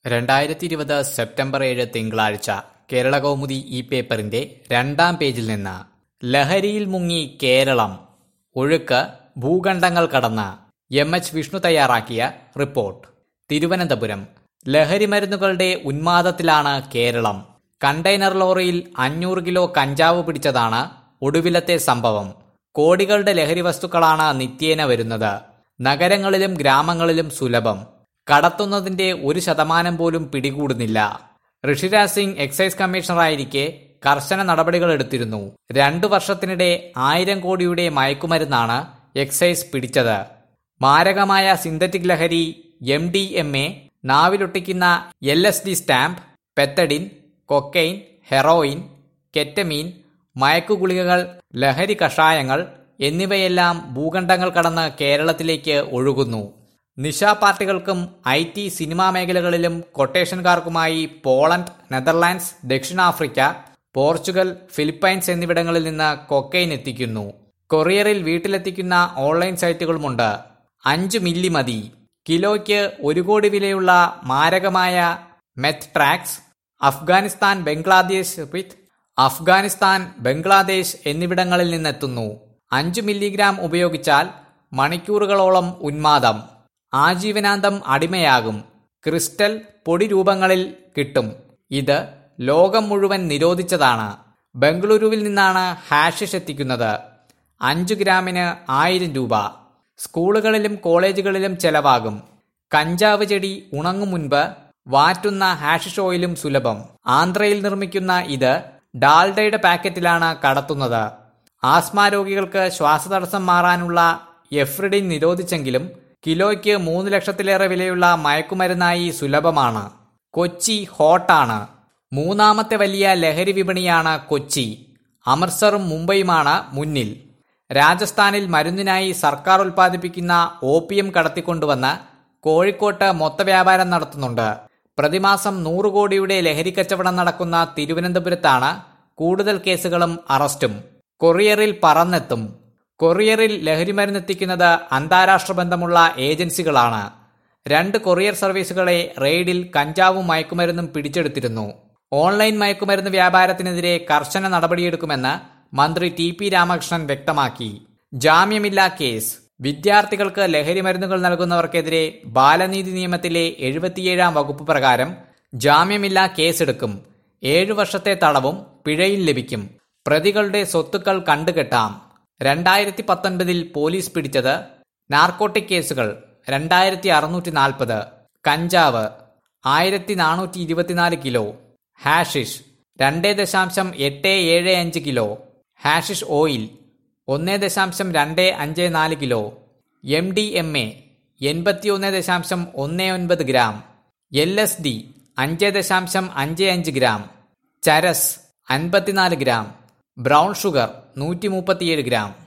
രണ്ടായിരത്തി ഇരുപത് സെപ്റ്റംബർ ഏഴ് തിങ്കളാഴ്ച കേരള കൗമുദി ഈ പേപ്പറിന്റെ രണ്ടാം പേജിൽ നിന്ന് ലഹരിയിൽ മുങ്ങി കേരളം ഒഴുക്ക് ഭൂഖണ്ഡങ്ങൾ കടന്ന് എം എച്ച് വിഷ്ണു തയ്യാറാക്കിയ റിപ്പോർട്ട് തിരുവനന്തപുരം ലഹരി മരുന്നുകളുടെ ഉന്മാദത്തിലാണ് കേരളം കണ്ടെയ്നർ ലോറിയിൽ അഞ്ഞൂറ് കിലോ കഞ്ചാവ് പിടിച്ചതാണ് ഒടുവിലത്തെ സംഭവം കോടികളുടെ ലഹരി വസ്തുക്കളാണ് നിത്യേന വരുന്നത് നഗരങ്ങളിലും ഗ്രാമങ്ങളിലും സുലഭം കടത്തുന്നതിന്റെ ഒരു ശതമാനം പോലും പിടികൂടുന്നില്ല ഋഷിരാജ് സിംഗ് എക്സൈസ് കമ്മീഷണറായിരിക്കെ കർശന നടപടികൾ എടുത്തിരുന്നു രണ്ടു വർഷത്തിനിടെ ആയിരം കോടിയുടെ മയക്കുമരുന്നാണ് എക്സൈസ് പിടിച്ചത് മാരകമായ സിന്തറ്റിക് ലഹരി എം ഡി എം എ നാവിലൊട്ടിക്കുന്ന L S D stamp pethidine cocaine heroin ketamine മയക്കുഗുളികകൾ ലഹരി കഷായങ്ങൾ എന്നിവയെല്ലാം ഭൂഖണ്ഡങ്ങൾ കടന്ന് കേരളത്തിലേക്ക് ഒഴുകുന്നു നിശാ പാർട്ടികൾക്കും ഐ ടി സിനിമാ മേഖലകളിലും കൊട്ടേഷൻകാർക്കുമായി പോളണ്ട് നെതർലാൻഡ്സ് ദക്ഷിണാഫ്രിക്ക പോർച്ചുഗൽ ഫിലിപ്പൈൻസ് എന്നിവിടങ്ങളിൽ നിന്ന് കൊക്കൈൻ എത്തിക്കുന്നു കൊറിയറിൽ വീട്ടിലെത്തിക്കുന്ന ഓൺലൈൻ സൈറ്റുകളുമുണ്ട് അഞ്ച് മില്ലി മതി കിലോയ്ക്ക് ഒരു കോടി വിലയുള്ള മാരകമായ മെത്ത് ട്രാക്സ് അഫ്ഗാനിസ്ഥാൻ ബംഗ്ലാദേശ് വിത്ത് അഫ്ഗാനിസ്ഥാൻ ബംഗ്ലാദേശ് എന്നിവിടങ്ങളിൽ നിന്നെത്തുന്നു അഞ്ച് മില്ലിഗ്രാം ഉപയോഗിച്ചാൽ മണിക്കൂറുകളോളം ഉന്മാദം ആജീവനാന്തം അടിമയാകും ക്രിസ്റ്റൽ പൊടി രൂപങ്ങളിൽ കിട്ടും ഇത് ലോകം മുഴുവൻ നിരോധിച്ചതാണ് ബംഗളൂരുവിൽ നിന്നാണ് ഹാഷിഷ് എത്തിക്കുന്നത് അഞ്ചു ഗ്രാമിന് ആയിരം രൂപ സ്കൂളുകളിലും കോളേജുകളിലും ചെലവാകും കഞ്ചാവ് ചെടി ഉണങ്ങും മുൻപ് വാറ്റുന്ന ഹാഷിഷ് ഓയിലും സുലഭം ആന്ധ്രയിൽ നിർമ്മിക്കുന്ന ഇത് ഡാൽഡയുടെ പാക്കറ്റിലാണ് കടത്തുന്നത് ആസ്മ രോഗികൾക്ക് ശ്വാസതടസ്സം മാറാനുള്ള എഫ്രിഡിൻ നിരോധിച്ചെങ്കിലും കിലോയ്ക്ക് മൂന്ന് ലക്ഷത്തിലേറെ വിലയുള്ള മയക്കുമരുന്നായി സുലഭമാണ് കൊച്ചി ഹോട്ടാണ് മൂന്നാമത്തെ വലിയ ലഹരി വിപണിയാണ് കൊച്ചി അമൃത്സറും മുംബൈയുമാണ് മുന്നിൽ രാജസ്ഥാനിൽ മരുന്നിനായി സർക്കാർ ഉൽപ്പാദിപ്പിക്കുന്ന ഓപ്പിയം കടത്തിക്കൊണ്ടുവന്ന് കോഴിക്കോട്ട് മൊത്തവ്യാപാരം നടത്തുന്നുണ്ട് പ്രതിമാസം നൂറ് കോടിയുടെ ലഹരി കച്ചവടം നടക്കുന്ന തിരുവനന്തപുരത്താണ് കൂടുതൽ കേസുകളും അറസ്റ്റും കൊറിയറിൽ പറന്നെത്തും കൊറിയറിൽ ലഹരിമരുന്നെത്തിക്കുന്നത് അന്താരാഷ്ട്ര ബന്ധമുള്ള ഏജൻസികളാണ് രണ്ട് കൊറിയർ സർവീസുകളെ റെയ്ഡിൽ കഞ്ചാവും മയക്കുമരുന്നും പിടിച്ചെടുത്തിരുന്നു ഓൺലൈൻ മയക്കുമരുന്ന് വ്യാപാരത്തിനെതിരെ കർശന നടപടിയെടുക്കുമെന്ന് മന്ത്രി ടി പി രാമകൃഷ്ണൻ വ്യക്തമാക്കി ജാമ്യമില്ലാ കേസ് വിദ്യാർത്ഥികൾക്ക് ലഹരി മരുന്നുകൾ നൽകുന്നവർക്കെതിരെ ബാലനീതി നിയമത്തിലെ എഴുപത്തിയേഴാം വകുപ്പ് പ്രകാരം ജാമ്യമില്ലാ കേസെടുക്കും ഏഴു വർഷത്തെ തടവും പിഴയും ലഭിക്കും പ്രതികളുടെ സ്വത്തുക്കൾ കണ്ടുകെട്ടാം രണ്ടായിരത്തി പത്തൊൻപതിൽ പോലീസ് പിടിച്ചത് നാർക്കോട്ടിക് കേസുകൾ രണ്ടായിരത്തി അറുന്നൂറ്റി നാൽപ്പത് കഞ്ചാവ് ആയിരത്തി നാനൂറ്റി ഇരുപത്തിനാല് കിലോ ഹാഷിഷ് രണ്ട് ദശാംശം എട്ട് ഏഴ് അഞ്ച് കിലോ ഹാഷിഷ് ഓയിൽ ഒന്ന് ദശാംശം രണ്ട് അഞ്ച് നാല് kilo M D M A എൺപത്തിയൊന്ന് ദശാംശം ഒന്ന് ഒൻപത് ഗ്രാം എൽ എസ് ഡി അഞ്ച് ദശാംശം അഞ്ച് അഞ്ച് ഗ്രാം ചരസ് അൻപത്തിനാല് ഗ്രാം ബ്രൗൺ ഷുഗർ നൂറ്റി മുപ്പത്തിയേഴ് ഗ്രാം